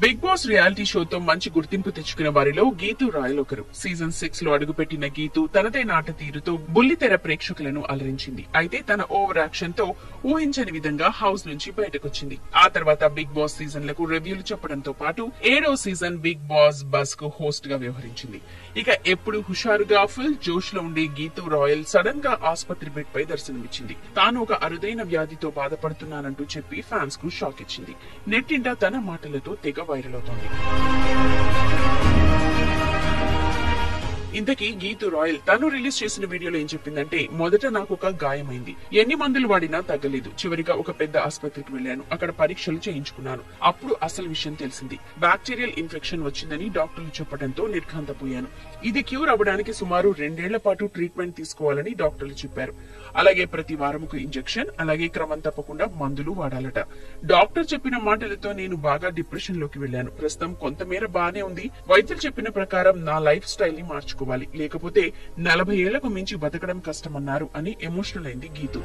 big boss reality షోతో మంచి గుర్తింపు తెచ్చుకున్న వారిలో గీతు రాయల్ ఒకరు సీజన్ సిక్స్ లో అడుగుపెట్టిన గీతు తనదైన ఆట తీరుతో బుల్లితెర ప్రేక్షకులను అలరించింది అయితే తన ఓవర్ యాక్షన్ తో ఊహించని విధంగా హౌస్ నుంచి బయటకొచ్చింది ఆ తర్వాత బిగ్ బాస్ సీజన్లకు రివ్యూలు చెప్పడంతో పాటు ఏడో సీజన్ బిగ్ బాస్ బస్ కు హోస్ట్ గా వ్యవహరించింది ఇక ఎప్పుడు హుషారుగా ఫుల్ జోష్ లో ఉండే గీతు రాయల్ సడన్ గా ఆసుపత్రి బెడ్ పై దర్శనమిచ్చింది తాను ఒక అరుదైన వ్యాధితో బాధపడుతున్నానంటూ చెప్పి ఫ్యాన్స్ కు షాక్ ఇచ్చింది నెట్టింట తన మాటలతో తెగ వైరల్ అవుతోంది ఇంతకీ గీతు రాయల్ తను రిలీజ్ చేసిన వీడియోలో ఏం చెప్పిందంటే మొదట నాకు ఒక గాయమైంది ఎన్ని మందులు వాడినా తగ్గలేదు చివరిగా ఒక పెద్ద ఆసుపత్రికి వెళ్ళాను అక్కడ పరీక్షలు చేయించుకున్నాను అప్పుడు అసలు విషయం తెలిసింది బ్యాక్టీరియల్ ఇన్ఫెక్షన్ వచ్చిందని డాక్టర్లు చెప్పడంతో నిర్ఘాంతపోయాను ఇది క్యూర్ అవ్వడానికి సుమారు రెండేళ్ల పాటు ట్రీట్మెంట్ తీసుకోవాలని డాక్టర్లు చెప్పారు అలాగే ప్రతి వారం ఒక ఇంజెక్షన్ అలాగే క్రమం తప్పకుండా మందులు వాడాలట డాక్టర్ చెప్పిన మాటలతో నేను బాగా డిప్రెషన్ లోకి వెళ్ళాను ప్రస్తుతం కొంతమేర బానే ఉంది వైద్యులు చెప్పిన ప్రకారం నా లైఫ్ స్టైల్ ని మార్చుకోవాలి లేకపోతే నలభై ఏళ్లకు మించి బతకడం కష్టమన్నారు అని ఎమోషనల్ అయింది గీతు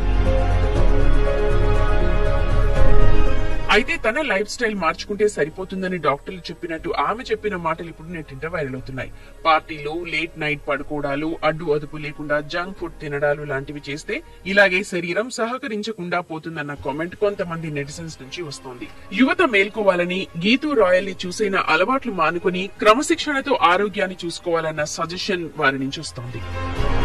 అయితే తన లైఫ్ స్టైల్ మార్చుకుంటే సరిపోతుందని డాక్టర్లు చెప్పినట్టు ఆమె చెప్పిన మాటలు ఇప్పుడు నెట్టింట వైరల్ అవుతున్నాయి పార్టీలు లేట్ నైట్ పడుకోవడాలు అడ్డు అదుపు లేకుండా జంక్ ఫుడ్ తినడాలు లాంటివి చేస్తే ఇలాగే శరీరం సహకరించకుండా పోతుందన్న కామెంట్ కొంతమంది నెటిజన్స్ నుంచి వస్తోంది యువత మేల్కోవాలని గీతూ రాయల్ ని చూసైన అలవాట్లు మానుకొని క్రమశిక్షణతో ఆరోగ్యాన్ని చూసుకోవాలన్న సజెషన్ వారి నుంచి వస్తోంది